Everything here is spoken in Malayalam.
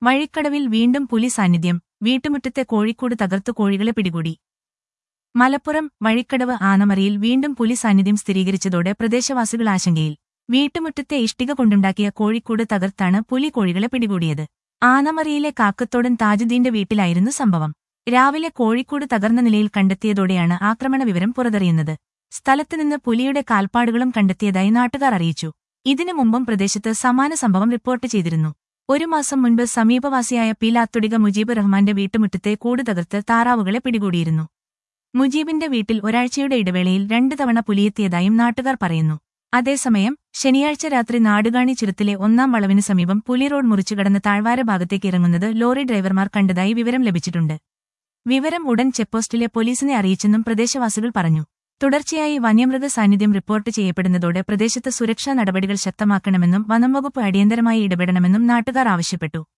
വഴിക്കടവിൽ വീണ്ടും പുലി സാന്നിധ്യം വീട്ടുമുറ്റത്തെ കോഴിക്കൂട് തകർത്തു കോഴികളെ പിടികൂടി മലപ്പുറം വഴിക്കടവ് ആനമറിയിൽ വീണ്ടും പുലി സാന്നിധ്യം സ്ഥിരീകരിച്ചതോടെ പ്രദേശവാസികൾ ആശങ്കയിൽ വീട്ടുമുറ്റത്തെ ഇഷ്ടിക കൊണ്ടുണ്ടാക്കിയ കോഴിക്കൂട് തകർത്താണ് പുലി കോഴികളെ പിടികൂടിയത് ആനമറിയിലെ കാക്കത്തോടൻ താജുദ്ദീന്റെ വീട്ടിലായിരുന്നു സംഭവം രാവിലെ കോഴിക്കൂട് തകർന്ന നിലയിൽ കണ്ടെത്തിയതോടെയാണ് ആക്രമണ വിവരം പുറത്തറിയുന്നത് സ്ഥലത്തുനിന്ന് പുലിയുടെ കാൽപ്പാടുകളും കണ്ടെത്തിയതായി നാട്ടുകാർ അറിയിച്ചു ഇതിനു മുമ്പും പ്രദേശത്ത് സമാന സംഭവം റിപ്പോർട്ട് ചെയ്തിരുന്നു ഒരു മാസം മുൻപ് സമീപവാസിയായ പീലാത്തുടിക മുജീബ് റഹ്മാന്റെ വീട്ടുമുറ്റത്തെ കൂട് തകർത്ത് താറാവുകളെ പിടികൂടിയിരുന്നു മുജീബിന്റെ വീട്ടിൽ ഒരാഴ്ചയുടെ ഇടവേളയിൽ രണ്ടു തവണ പുലിയെത്തിയതായും നാട്ടുകാർ പറയുന്നു അതേസമയം ശനിയാഴ്ച രാത്രി നാടുകാണി ചുരത്തിലെ ഒന്നാം വളവിന് സമീപം പുലി റോഡ് മുറിച്ചുകടന്ന് താഴ്വാര ഭാഗത്തേക്ക് ഇറങ്ങുന്നത് ലോറി ഡ്രൈവർമാർ കണ്ടതായി വിവരം ലഭിച്ചിട്ടുണ്ട് വിവരം ഉടൻ ചെക്പോസ്റ്റിലെ പോലീസിനെ അറിയിച്ചെന്നും പ്രദേശവാസികൾ പറഞ്ഞു തുടർച്ചയായി വന്യമൃഗ സാന്നിധ്യം റിപ്പോർട്ട് ചെയ്യപ്പെടുന്നതോടെ പ്രദേശത്ത് സുരക്ഷാ നടപടികൾ ശക്തമാക്കണമെന്നും വനംവകുപ്പ് അടിയന്തരമായി ഇടപെടണമെന്നും നാട്ടുകാർ ആവശ്യപ്പെട്ടു